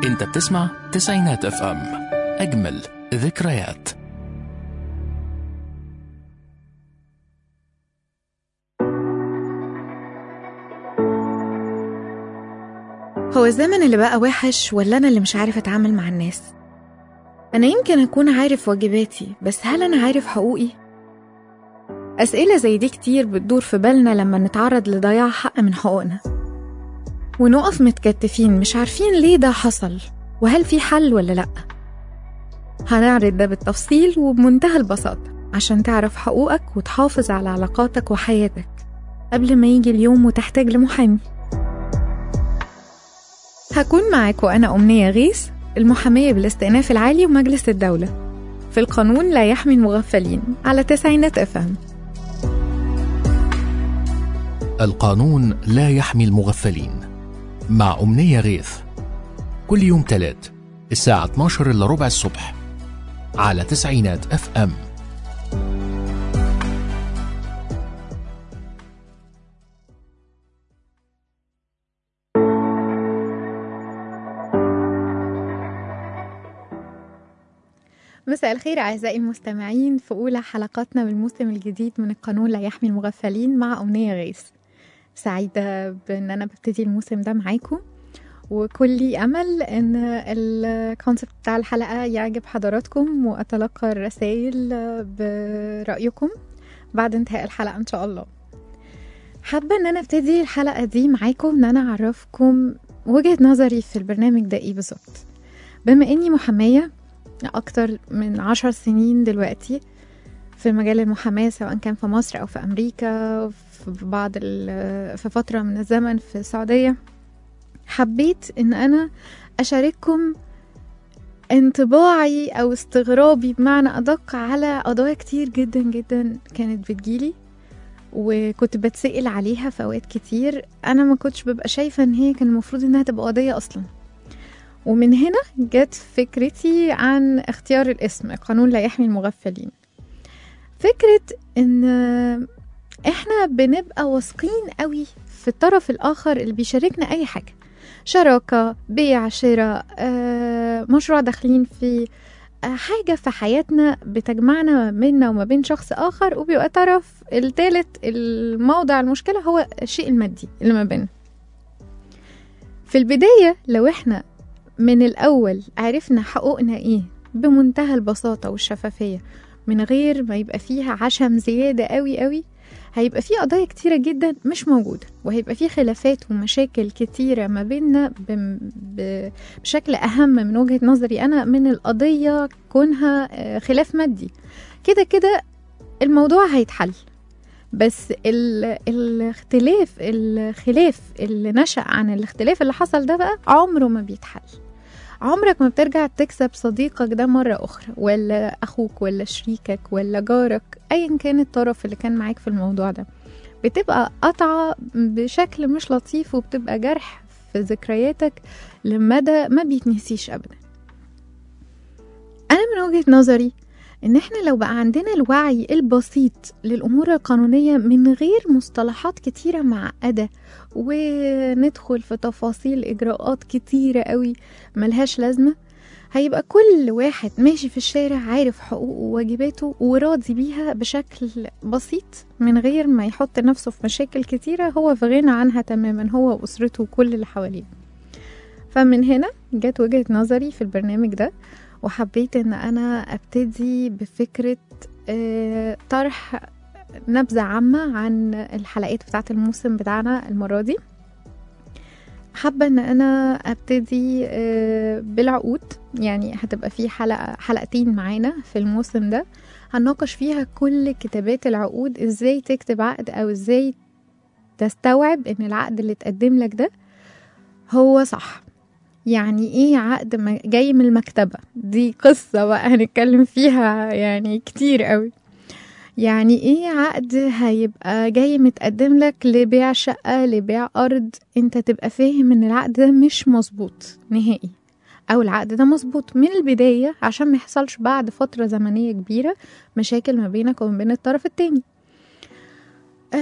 انت بتسمع تسعينات اف ام اجمل ذكريات هو الزمن اللي بقى وحش ولا أنا اللي مش عارف أتعامل مع الناس؟ أنا يمكن أكون عارف واجباتي بس هل أنا عارف حقوقي؟ أسئلة زي دي كتير بتدور في بالنا لما نتعرض لضياع حق من حقوقنا ونقف متكتفين مش عارفين ليه ده حصل وهل في حل ولا لأ هنعرض ده بالتفصيل وبمنتهى البساطة عشان تعرف حقوقك وتحافظ على علاقاتك وحياتك قبل ما يجي اليوم وتحتاج لمحامي هكون معاكم أنا أمنية غيث المحامية بالاستئناف العالي ومجلس الدولة في القانون لا يحمي المغفلين على تسعينات أفهم القانون لا يحمي المغفلين مع أمنية غيث كل يوم تلات الساعة 12 إلا ربع الصبح على تسعينات اف ام مساء الخير أعزائي المستمعين في أولى حلقاتنا بالموسم الجديد من القانون لا يحمي المغفلين مع أمنية غيث سعيدة بأن أنا ببتدي الموسم ده معاكم وكلي أمل أن الكونسبت بتاع الحلقة يعجب حضراتكم وأتلقى الرسائل برأيكم بعد انتهاء الحلقة إن شاء الله حابة أن أنا أبتدي الحلقة دي معاكم أن أنا أعرفكم وجهة نظري في البرنامج ده إيه بالظبط بما إني محامية أكتر من عشر سنين دلوقتي في مجال المحاماة سواء كان في مصر أو في أمريكا في بعض في فترة من الزمن في السعودية حبيت إن أنا أشارككم انطباعي أو استغرابي بمعنى أدق على قضايا كتير جدا جدا كانت بتجيلي وكنت بتسأل عليها في أوقات كتير أنا ما كنتش ببقى شايفة إن هي كان المفروض إنها تبقى قضية أصلاً ومن هنا جت فكرتي عن اختيار الاسم قانون لا يحمي المغفلين فكرة ان احنا بنبقى واثقين قوي في الطرف الاخر اللي بيشاركنا اي حاجة شراكة بيع شراء مشروع داخلين فيه حاجة في حياتنا بتجمعنا بيننا وما بين شخص آخر وبيبقى طرف التالت الموضع المشكلة هو الشيء المادي اللي ما بيننا في البداية لو احنا من الأول عرفنا حقوقنا إيه بمنتهى البساطة والشفافية من غير ما يبقى فيها عشم زيادة قوي قوي هيبقى في قضايا كتيرة جدا مش موجودة وهيبقى في خلافات ومشاكل كتيرة ما بيننا بشكل أهم من وجهة نظري أنا من القضية كونها خلاف مادي كده كده الموضوع هيتحل بس ال... الاختلاف الخلاف اللي نشأ عن الاختلاف اللي حصل ده بقى عمره ما بيتحل عمرك ما بترجع تكسب صديقك ده مرة أخرى ولا أخوك ولا شريكك ولا جارك أيا كان الطرف اللي كان معاك في الموضوع ده بتبقى قطعة بشكل مش لطيف وبتبقى جرح في ذكرياتك لمدى ما بيتنسيش أبدا أنا من وجهة نظري ان احنا لو بقى عندنا الوعي البسيط للامور القانونيه من غير مصطلحات كتيره معقده وندخل في تفاصيل اجراءات كتيره قوي ملهاش لازمه هيبقى كل واحد ماشي في الشارع عارف حقوقه وواجباته وراضي بيها بشكل بسيط من غير ما يحط نفسه في مشاكل كتيره هو في غنى عنها تماما هو واسرته وكل اللي حواليه فمن هنا جت وجهه نظري في البرنامج ده وحبيت ان انا ابتدي بفكرة طرح نبذة عامة عن الحلقات بتاعة الموسم بتاعنا المرة دي حابة ان انا ابتدي بالعقود يعني هتبقى في حلقة حلقتين معانا في الموسم ده هنناقش فيها كل كتابات العقود ازاي تكتب عقد او ازاي تستوعب ان العقد اللي اتقدم لك ده هو صح يعني ايه عقد جاي من المكتبة دي قصة بقى هنتكلم فيها يعني كتير قوي يعني ايه عقد هيبقى جاي متقدم لك لبيع شقة لبيع أرض انت تبقى فاهم ان العقد ده مش مظبوط نهائي او العقد ده مظبوط من البداية عشان ما يحصلش بعد فترة زمنية كبيرة مشاكل ما بينك وما بين الطرف التاني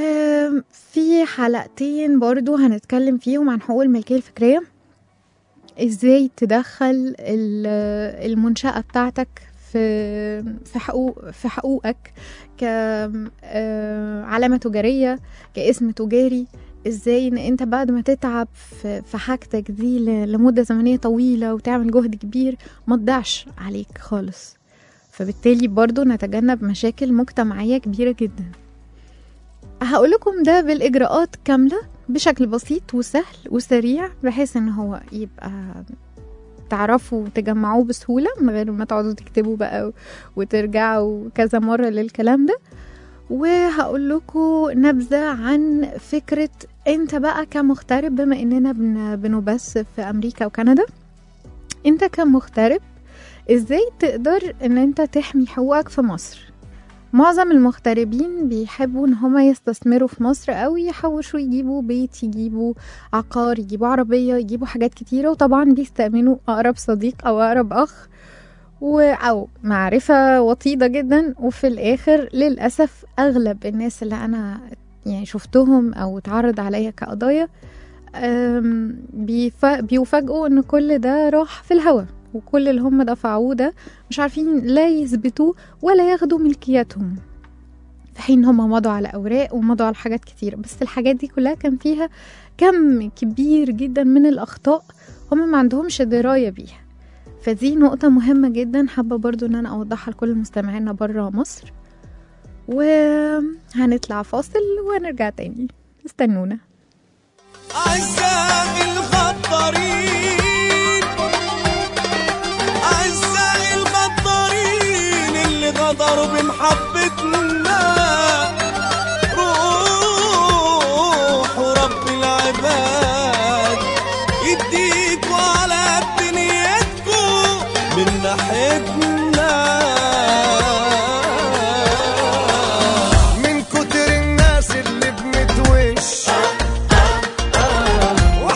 في حلقتين برضو هنتكلم فيهم عن حقوق الملكية الفكرية ازاي تدخل ال- المنشأة بتاعتك في في حقوق في حقوقك كعلامة تجارية كاسم تجاري ازاي ان انت بعد ما تتعب في في حاجتك دي ل- لمدة زمنية طويلة وتعمل جهد كبير ما تضيعش عليك خالص فبالتالي برضو نتجنب مشاكل مجتمعية كبيرة جدا هقول لكم ده بالإجراءات كاملة بشكل بسيط وسهل وسريع بحيث ان هو يبقى تعرفوا تجمعوه بسهولة من غير ما تقعدوا تكتبوا بقى وترجعوا كذا مرة للكلام ده وهقول لكم نبذة عن فكرة انت بقى كمغترب بما اننا بن- بنبث في امريكا وكندا انت كمغترب ازاي تقدر ان انت تحمي حقوقك في مصر معظم المغتربين بيحبوا ان هما يستثمروا في مصر او يحوشوا يجيبوا بيت يجيبوا عقار يجيبوا عربية يجيبوا حاجات كتيرة وطبعا بيستأمنوا اقرب صديق او اقرب اخ و او معرفة وطيدة جدا وفي الاخر للأسف اغلب الناس اللي انا يعني شفتهم او اتعرض عليا كقضايا أم، بيف- بيفاجئوا ان كل ده راح في الهوا وكل اللي هم دفعوه ده مش عارفين لا يثبتوه ولا ياخدوا ملكياتهم في حين هم مضوا على اوراق ومضوا على حاجات كتير بس الحاجات دي كلها كان فيها كم كبير جدا من الاخطاء هم ما عندهمش درايه بيها فدي نقطة مهمة جدا حابة برضو ان انا اوضحها لكل مستمعينا برا مصر وهنطلع فاصل ونرجع تاني استنونا أعزائي الغدارين أعزائي الغدارين اللي غدروا بمحبتنا روحوا رب العباد يديكوا على دنيتكوا من ناحيتنا من كتر الناس اللي بنتوش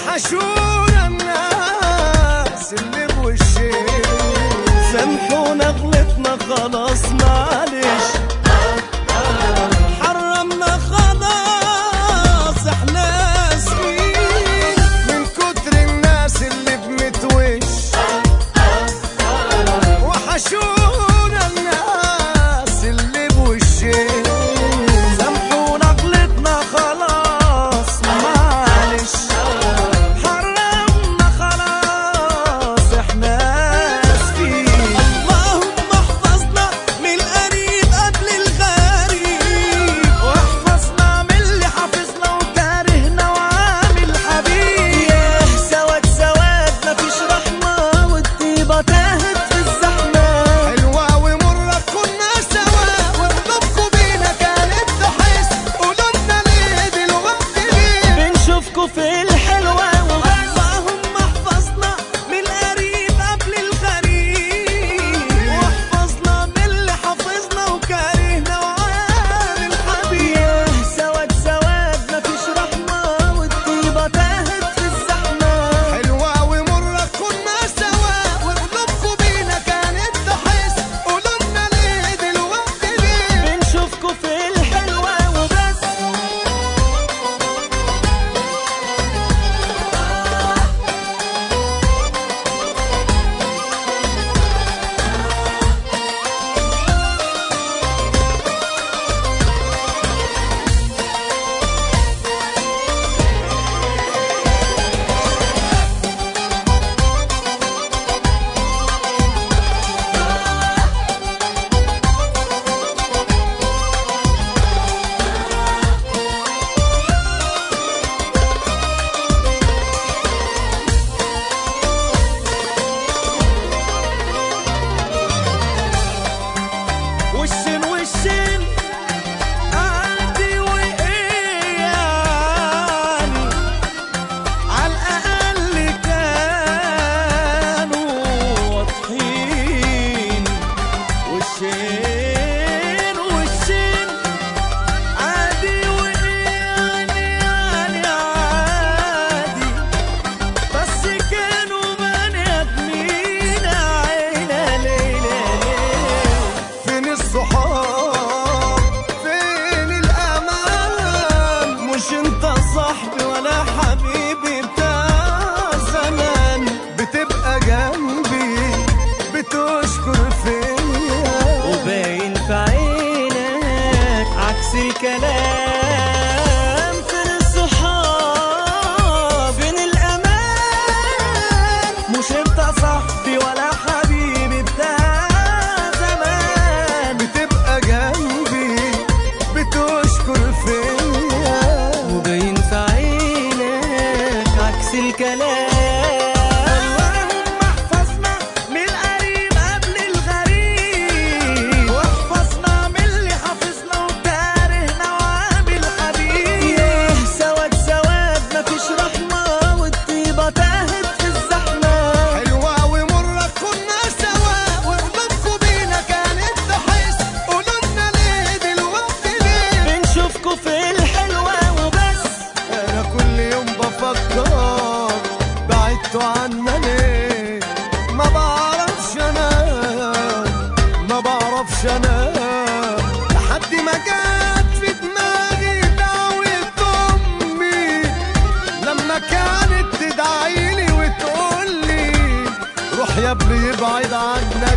نفس الكلام اللهم احفظنا من القريب قبل الغريب واحفظنا من اللي حافظنا وكارهنا وعامل حبيب ياه سواد سواد مفيش رحمة والطيبة تاهت في الزحمة حلوة ومرة كنا سوا وقلوبكوا بينا كانت تحس قولوا لنا ليه دلوقتي ليه بنشوفكوا في الحلوة وبس انا كل يوم بفكر بعدتوا عنا ليه ما بعرفش انا ما بعرفش انا لحد ما جت في دماغي دعوة امي لما كانت تدعيلي وتقولي روح يا ابني ابعد عنك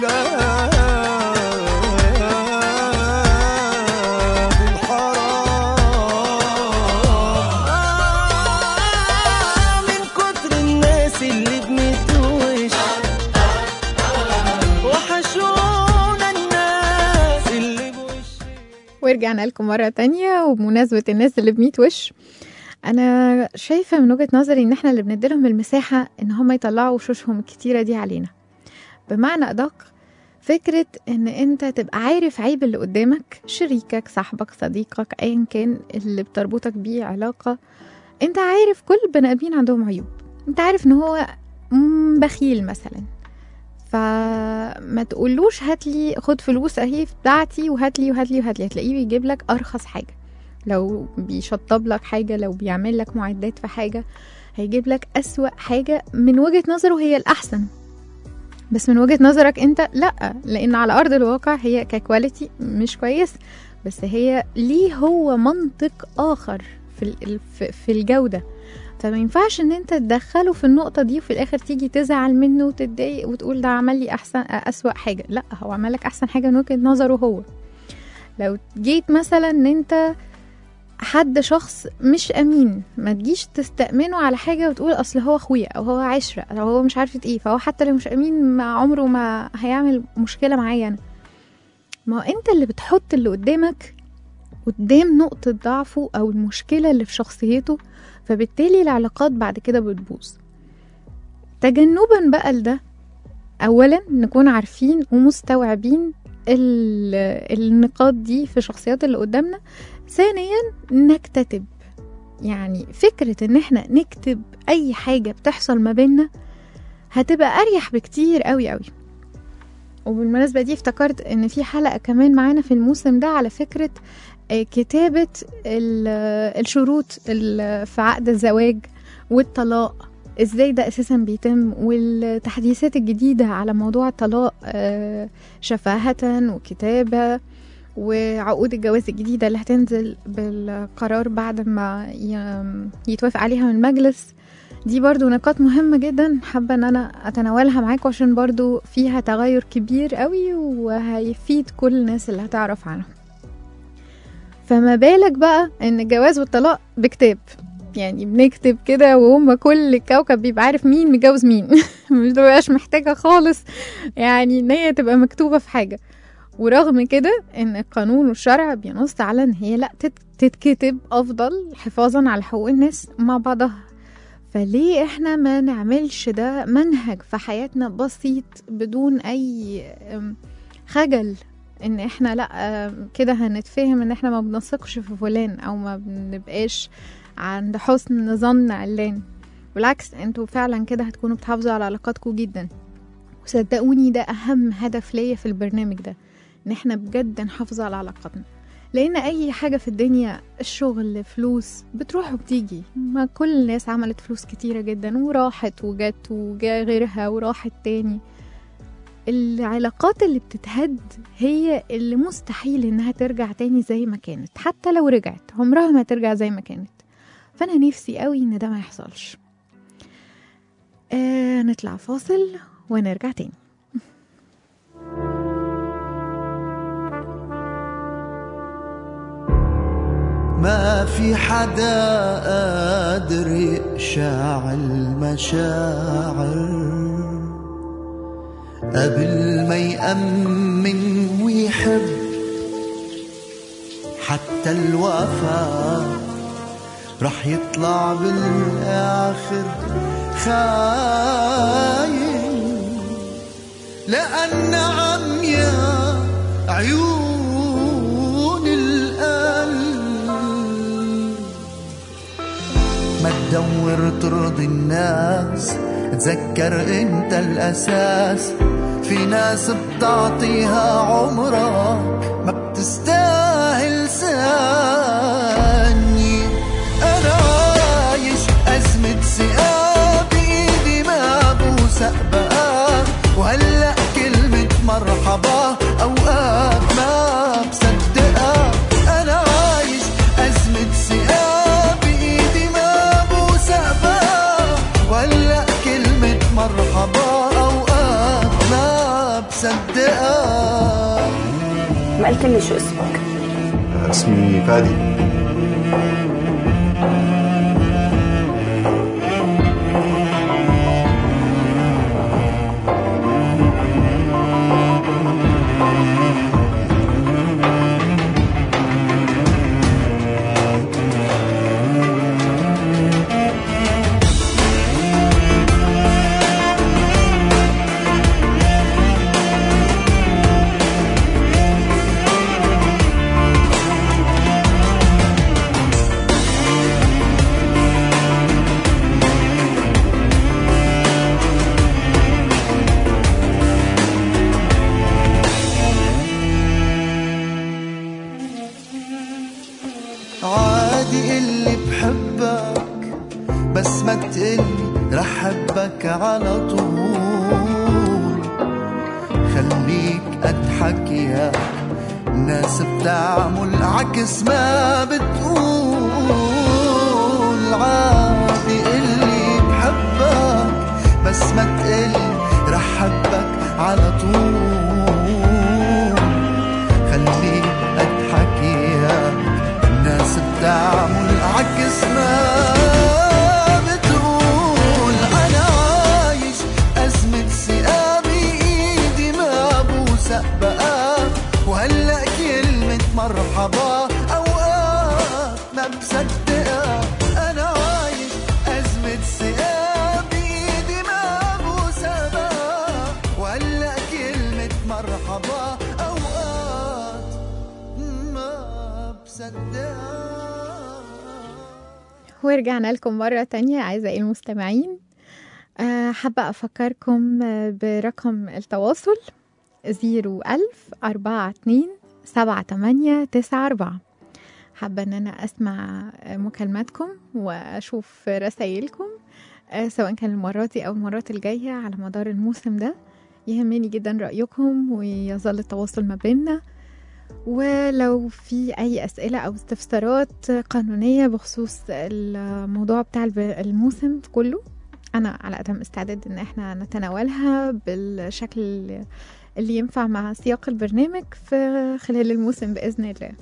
ولاد الحرام من كتر الناس اللي بنتوش وحشونا الناس اللي بوشي ورجعنا لكم مرة تانية وبمناسبة الناس اللي بميت وش أنا شايفة من وجهة نظري إن إحنا اللي بنديلهم المساحة إن هم يطلعوا وشوشهم الكتيرة دي علينا بمعنى أدق فكرة إن أنت تبقى عارف عيب اللي قدامك شريكك صاحبك صديقك أيا كان اللي بتربطك بيه علاقة أنت عارف كل بني آدمين عندهم عيوب أنت عارف إن هو مم، بخيل مثلا فما تقولوش هات لي خد فلوس اهي بتاعتي وهات لي وهات لي وهات لي هتلاقيه بيجيب لك ارخص حاجه لو بيشطب لك حاجه لو بيعمل لك معدات في حاجه هيجيب لك اسوأ حاجه من وجهه نظره هي الاحسن بس من وجهه نظرك انت لا لان على ارض الواقع هي ككواليتي مش كويس بس هي ليه هو منطق اخر في ال- في- في الجوده فما ينفعش ان انت تدخله في النقطة دي وفي الاخر تيجي تزعل منه وتتضايق وتقول ده عمل لي احسن اسوأ حاجة لا هو عمل لك احسن حاجة من وجهة نظره هو لو جيت مثلا ان انت حد شخص مش امين ما تجيش تستأمنه على حاجة وتقول اصل هو اخويا او هو عشرة او هو مش عارفة ايه فهو حتى لو مش امين ما عمره ما هيعمل مشكلة معايا انا ما هو انت اللي بتحط اللي قدامك قدام نقطة ضعفه او المشكلة اللي في شخصيته فبالتالي العلاقات بعد كده بتبوظ تجنبا بقى لده اولا نكون عارفين ومستوعبين ال- النقاط دي في الشخصيات اللي قدامنا ثانيا نكتتب يعني فكرة ان احنا نكتب اي حاجة بتحصل ما بيننا هتبقى اريح بكتير قوي قوي وبالمناسبة دي افتكرت ان في حلقة كمان معانا في الموسم ده على فكرة آه، كتابة ال- الشروط ال- في عقد الزواج والطلاق ازاي ده اساسا بيتم والتحديثات الجديدة على موضوع الطلاق آه، شفاهة وكتابة وعقود الجواز الجديدة اللي هتنزل بالقرار بعد ما ي- يتوافق عليها من المجلس دي برضو نقاط مهمة جدا حابة ان انا اتناولها معاكم عشان برضو فيها تغير كبير قوي وهيفيد كل الناس اللي هتعرف عنها فما بالك بقى ان الجواز والطلاق بكتاب يعني بنكتب كده وهم كل الكوكب بيبقى عارف مين متجوز مين مش بتبقاش محتاجة خالص يعني ان هي تبقى مكتوبة في حاجة ورغم كده ان القانون والشرع بينص على ان هي لا تت- تتكتب افضل حفاظا على حقوق الناس مع بعضها فليه احنا ما نعملش ده منهج في حياتنا بسيط بدون اي أم، خجل ان احنا لا أم، كده هنتفهم ان احنا ما بنثقش في فلان او ما بنبقاش عند حسن ظن علان بالعكس انتوا فعلا كده هتكونوا بتحافظوا على علاقاتكم جدا وصدقوني ده اهم هدف ليا في البرنامج ده ان احنا بجد نحافظ على علاقاتنا لان اي حاجه في الدنيا الشغل فلوس بتروح وبتيجي ما كل الناس عملت فلوس كتيره جدا وراحت وجت وجا غيرها وراحت تاني العلاقات اللي بتتهد هي اللي مستحيل انها ترجع تاني زي ما كانت حتى لو رجعت عمرها ما ترجع زي ما كانت فانا نفسي قوي ان ده ما يحصلش آه نطلع فاصل ونرجع تاني ما في حدا قادر يقشع المشاعر قبل ما يأمن ويحب حتى الوفاء رح يطلع بالاخر خاين لأن عمياء عيون القلب ما تدور ترضي الناس تذكر انت الاساس في ناس بتعطيها عمرك ما بتستاهل ثانية انا عايش ازمة ثقة بايدي ما بوثق بقى وهلا كلمة مرحبا اوقات ما بصدقها انا عايش ازمة ثقة بايدي ما بوثق بقى وهلا كلمة مرحبا اوقات ما بصدقها ما قلت لي شو اسمك اسمي فادي عادي اللي بحبك بس ما تقلي رح حبك على طول خليك اضحك يا الناس بتعمل عكس ما بتقول عادي اللي بحبك بس ما تقلي رح حبك على طول خليك اضحك يا الناس بتعمل عكس ما بتقول انا عايش ازمة ثقة بايدي ما بوثق بقى وهلا كلمة مرحبا اوقات ما بصدقها انا عايش ازمة ثقة بايدي ما بوثق بقى وهلا كلمة مرحبا اوقات ما بصدقها ورجعنا لكم مرة تانية أعزائي المستمعين أه حابة أفكركم آه، برقم التواصل زيرو ألف أربعة اتنين سبعة تمانية تسعة أربعة حابة أن أنا أسمع آه، مكالماتكم وأشوف رسايلكم آه، سواء كان المرات دي أو المرات الجاية على مدار الموسم ده يهمني جدا رأيكم ويظل التواصل ما بيننا ولو في أي أسئلة أو استفسارات قانونية بخصوص الموضوع بتاع الب- الموسم كله أنا على قدم استعداد إن احنا نتناولها بالشكل اللي- اللي ينفع مع سياق البرنامج في خلال الموسم بإذن الله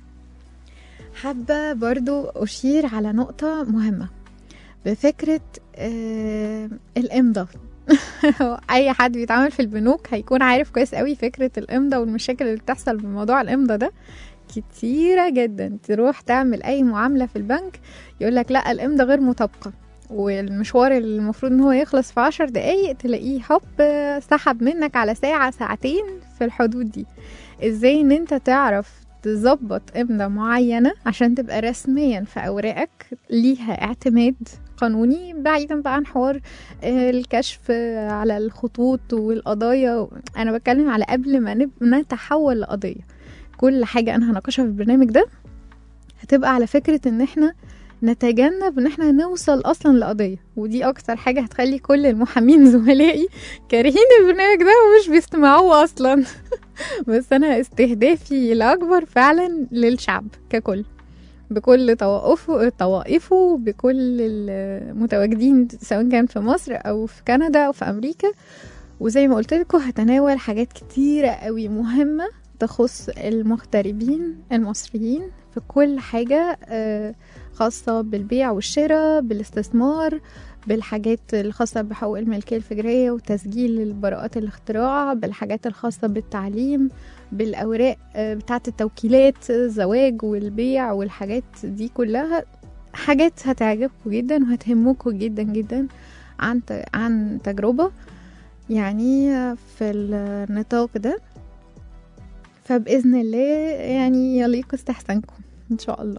حابة برضو أشير على نقطة مهمة بفكرة آه الإمضاء أي حد بيتعامل في البنوك هيكون عارف كويس قوي فكرة الإمضاء والمشاكل اللي بتحصل بموضوع الإمضاء ده كتيرة جدا تروح تعمل أي معاملة في البنك يقولك لا الإمضاء غير مطابقة والمشوار اللي المفروض ان هو يخلص في عشر دقايق تلاقيه هوب سحب منك على ساعة ساعتين في الحدود دي ازاي ان انت تعرف تظبط امضة معينة عشان تبقى رسميا في اوراقك ليها اعتماد قانوني بعيدا بقى عن حوار آه، الكشف على الخطوط والقضايا انا بتكلم على قبل ما نب- نتحول لقضية كل حاجة انا هناقشها في البرنامج ده هتبقى على فكرة ان احنا نتجنب ان احنا نوصل اصلا لقضية ودي اكتر حاجة هتخلي كل المحامين زملائي كارهين البرنامج ده ومش بيستمعوه اصلا بس انا استهدافي الاكبر فعلا للشعب ككل بكل طوائفه طوائفه بكل المتواجدين سواء كان في مصر او في كندا او في امريكا وزي ما قلت لكم هتناول حاجات كتيرة قوي مهمة تخص المغتربين المصريين في كل حاجة آه، خاصة بالبيع والشراء بالاستثمار بالحاجات الخاصة بحقوق الملكية الفكرية وتسجيل البراءات الاختراع بالحاجات الخاصة بالتعليم بالأوراق آه، بتاعة التوكيلات الزواج والبيع والحاجات دي كلها حاجات هتعجبكم جدا وهتهمكم جدا جدا عن ت- عن تجربة يعني في النطاق ده فبإذن الله يعني يليق استحسانكم إن شاء الله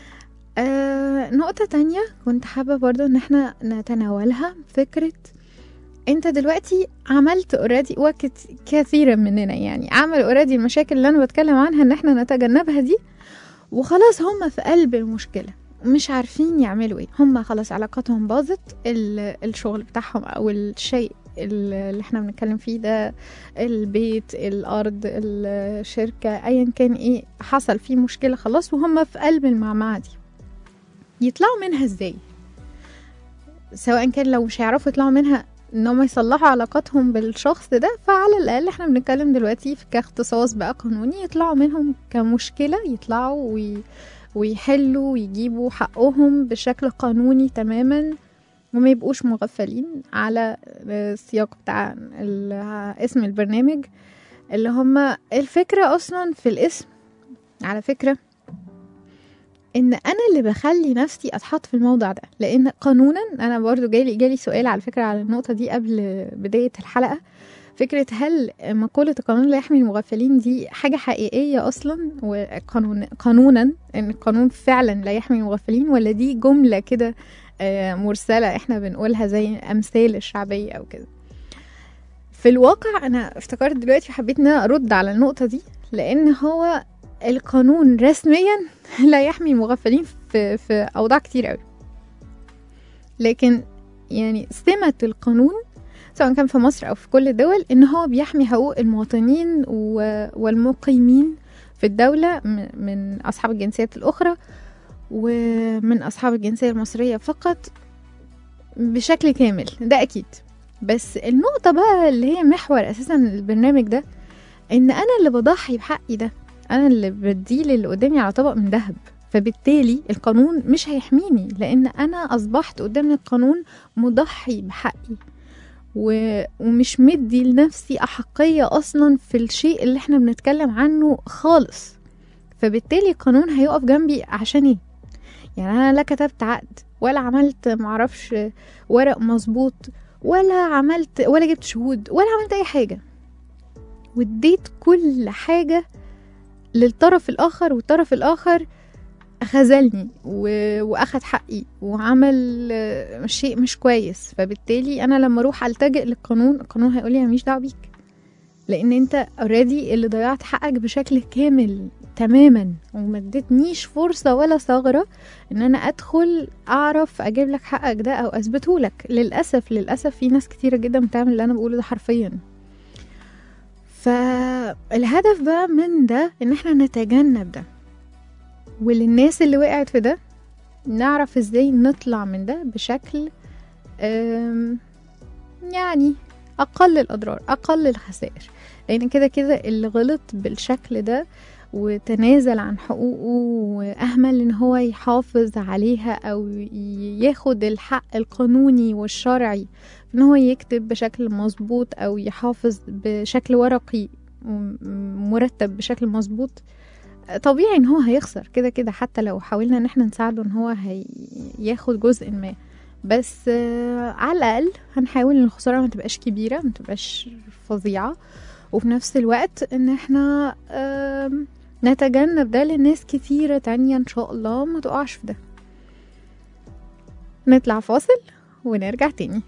آه نقطة تانية كنت حابة برضو إن احنا نتناولها فكرة انت دلوقتي عملت اوريدي وكثيرا مننا يعني عمل اوريدي المشاكل اللي انا بتكلم عنها ان احنا نتجنبها دي وخلاص هم في قلب المشكلة مش عارفين يعملوا ايه هم خلاص علاقاتهم باظت ال- الشغل بتاعهم او الشيء اللي احنا بنتكلم فيه ده البيت الارض الشركة ايا كان ايه حصل فيه مشكلة خلاص وهم في قلب المعمعة دي يطلعوا منها ازاي سواء كان لو مش هيعرفوا يطلعوا منها ان هم يصلحوا علاقاتهم بالشخص ده فعلى الاقل احنا بنتكلم دلوقتي في كاختصاص بقى قانوني يطلعوا منهم كمشكلة يطلعوا وي ويحلوا ويجيبوا حقهم بشكل قانوني تماما وما يبقوش مغفلين على السياق بتاع ال- اسم البرنامج اللي هما الفكرة أصلا في الاسم على فكرة ان انا اللي بخلي نفسي اتحط في الموضع ده لان قانونا انا برضو جالي جالي سؤال على فكره على النقطه دي قبل بدايه الحلقه فكره هل مقوله القانون لا يحمي المغفلين دي حاجه حقيقيه اصلا وقانون قانونا ان القانون فعلا لا يحمي المغفلين ولا دي جمله كده آه، مرسله احنا بنقولها زي امثال الشعبيه او كده في الواقع انا افتكرت دلوقتي وحبيت ان انا ارد على النقطه دي لان هو القانون رسميا لا يحمي المغفلين في في اوضاع كتير قوي لكن يعني سمة القانون سواء كان في مصر او في كل الدول ان هو بيحمي حقوق المواطنين و- والمقيمين في الدولة م- من اصحاب الجنسيات الاخرى ومن اصحاب الجنسية المصرية فقط بشكل كامل ده اكيد بس النقطة بقى اللي هي محور اساسا البرنامج ده ان انا اللي بضحي بحقي ده انا اللي بديه للي قدامي على طبق من ذهب فبالتالي القانون مش هيحميني لان انا اصبحت قدام القانون مضحي بحقي و... ومش مدي لنفسي احقيه اصلا في الشيء اللي احنا بنتكلم عنه خالص فبالتالي القانون هيقف جنبي عشان ايه يعني انا لا كتبت عقد ولا عملت معرفش ورق مظبوط ولا عملت ولا جبت شهود ولا عملت اي حاجه واديت كل حاجه للطرف الآخر والطرف الآخر خذلني و... وأخد حقي وعمل آه، شيء مش كويس فبالتالي أنا لما أروح ألتجئ للقانون القانون هيقول لي ماليش دعوة بيك لأن أنت اوريدي اللي ضيعت حقك بشكل كامل تماما وما اديتنيش فرصة ولا ثغرة ان انا ادخل اعرف اجيب لك حقك ده او اثبته لك للاسف للاسف في ناس كتيرة جدا بتعمل اللي انا بقوله ده حرفيا فالهدف بقى من ده ان احنا نتجنب ده وللناس اللي وقعت في ده نعرف ازاي نطلع من ده بشكل أم، يعني اقل الاضرار اقل الخسائر لان كده كده اللي غلط بالشكل ده وتنازل عن حقوقه واهمل ان هو يحافظ عليها او ي- ياخد الحق القانوني والشرعي ان هو يكتب بشكل مظبوط او يحافظ بشكل ورقي م- مرتب بشكل مظبوط طبيعي ان هو هيخسر كده كده حتى لو حاولنا ان احنا نساعده ان هو هياخد جزء ما بس آه، على الاقل هنحاول ان الخساره ما تبقاش كبيره ما تبقاش فظيعه وفي نفس الوقت ان احنا آم، نتجنب ده لناس كتيرة تانية ان شاء الله ما تقعش في ده نطلع فاصل ونرجع تاني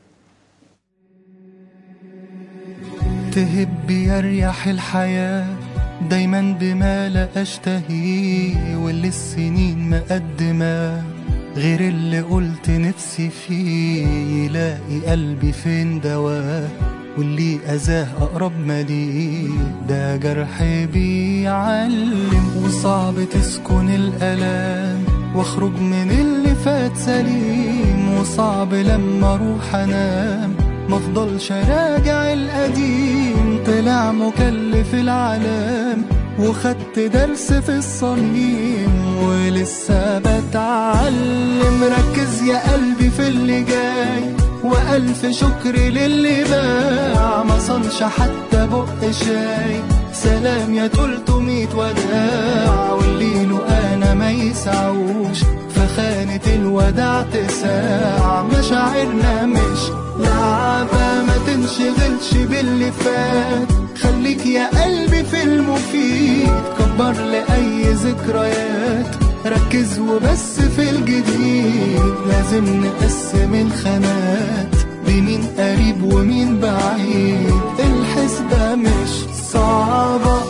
تهب يريح الحياة دايما بما لا أشتهيه واللي السنين مقدمة غير اللي قلت نفسي فيه يلاقي قلبي فين دواه واللي أذاه أقرب ما ليه ده جرح بيعلم وصعب تسكن الألام واخرج من اللي فات سليم وصعب لما اروح انام مفضلش راجع القديم طلع مكلف العالم وخدت درس في الصميم ولسه بتعلم ركز يا قلبي في اللي جاي وألف شكر للي باع ما صنش حتى بق شاي سلام يا تلتمية وداع واللي له أنا ما يسعوش فخ خانة الوداع تساع مشاعرنا مش لعبة ما تنشغلش باللي فات خليك يا قلبي في المفيد كبر لأي ذكريات ركز وبس في الجديد لازم نقسم الخانات بمين قريب ومين بعيد الحسبة مش صعبة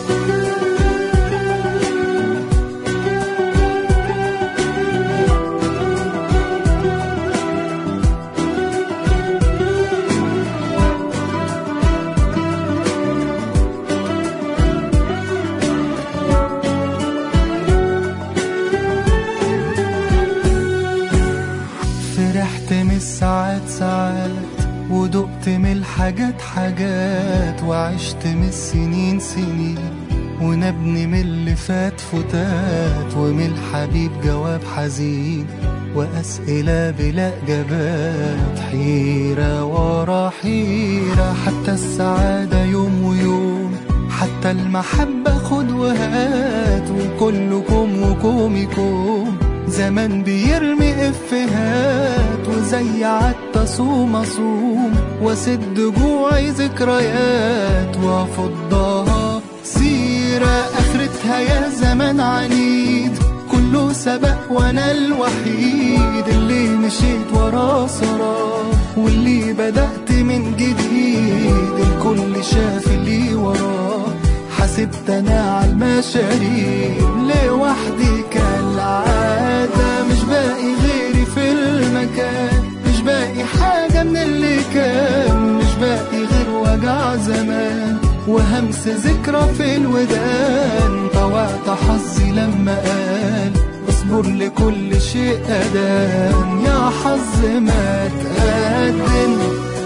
فرحت من الساعات ساعات ودقت من الحاجات حاجات وعشت من السنين سنين ونبني من اللي فات فتات ومن الحبيب جواب حزين وأسئلة بلا إجابات حيرة ورا حيرة حتى السعادة يوم ويوم حتى المحبة خد وهات وكلكم وكومكم زمان بيرمي افهات وزي عدت صوم اصوم واسد جوعي ذكريات وافضها سيرة اخرتها يا زمان عنيد كله سبق وانا الوحيد اللي مشيت وراه سراه واللي بدأت من جديد الكل شاف اللي وراه حسبت انا على المشاريب لوحدي كالعادة مش باقي غيري في المكان مش باقي حاجة من اللي كان مش باقي غير وجع زمان وهمس ذكرى في الودان طوعت حظي لما قال اصبر لكل شيء أدان يا حظ ما تقدم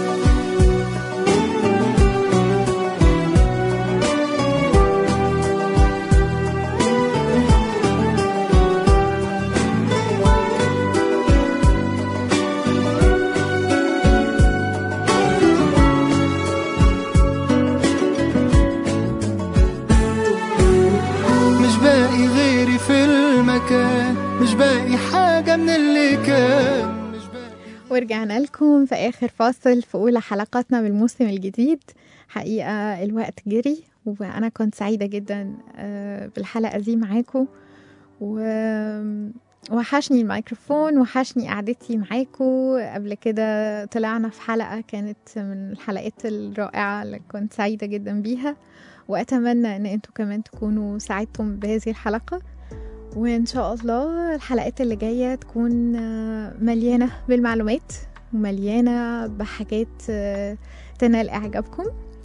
مش باقي غيري في المكان مش باقي حاجة من اللي كان مش باقي ورجعنا لكم في آخر فاصل في أولى حلقاتنا بالموسم الجديد حقيقة الوقت جري وأنا كنت سعيدة جدا آه، بالحلقة دي معاكم و وحشني الميكروفون وحشني قعدتي معاكم قبل كده طلعنا في حلقة كانت من الحلقات الرائعة اللي كنت سعيدة جدا بيها وأتمنى أن أنتوا كمان تكونوا سعدتم بهذه الحلقة وإن شاء الله الحلقات اللي جاية تكون آه، مليانة بالمعلومات ومليانة بحاجات آه، تنال إعجابكم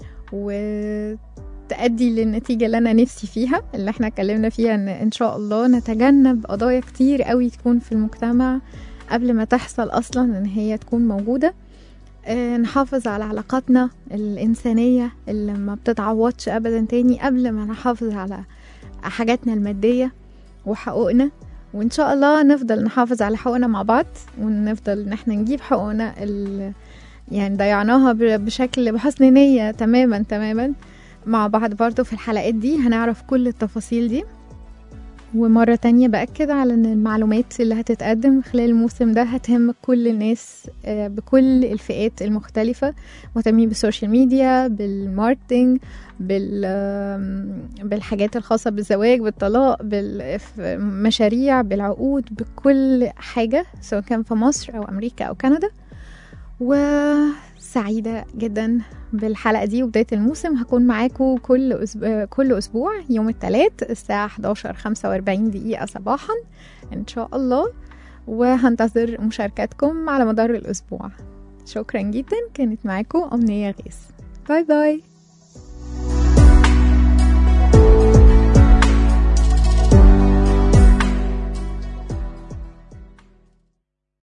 وتأدي للنتيجة اللي أنا نفسي فيها اللي احنا اتكلمنا فيها إن إن شاء الله نتجنب قضايا كتير قوي تكون في المجتمع قبل ما تحصل أصلا إن هي تكون موجودة آه، نحافظ على علاقاتنا الإنسانية اللي ما بتتعوضش أبدا تاني قبل ما نحافظ على حاجاتنا المادية وحقوقنا وإن شاء الله نفضل نحافظ على حقوقنا مع بعض ونفضل إن احنا نجيب حقوقنا ال... يعني ضيعناها ب- بشكل بحسن نية تماما تماما مع بعض برضو في الحلقات دي هنعرف كل التفاصيل دي ومرة تانية بأكد على أن المعلومات اللي هتتقدم خلال الموسم ده هتهم كل الناس آه، بكل الفئات المختلفة مهتمين بالسوشيال ميديا بالماركتينج بال آم، بالحاجات الخاصة بالزواج بالطلاق بالمشاريع بالعقود بكل حاجة سواء كان في مصر أو أمريكا أو كندا وسعيدة جدا بالحلقة دي وبداية الموسم هكون معاكم كل أسبوع, كل أسبوع يوم الثلاث الساعة 11 45 دقيقة صباحا إن شاء الله وهنتظر مشاركاتكم على مدار الأسبوع شكرا جدا كانت معاكم أمنية غيث باي باي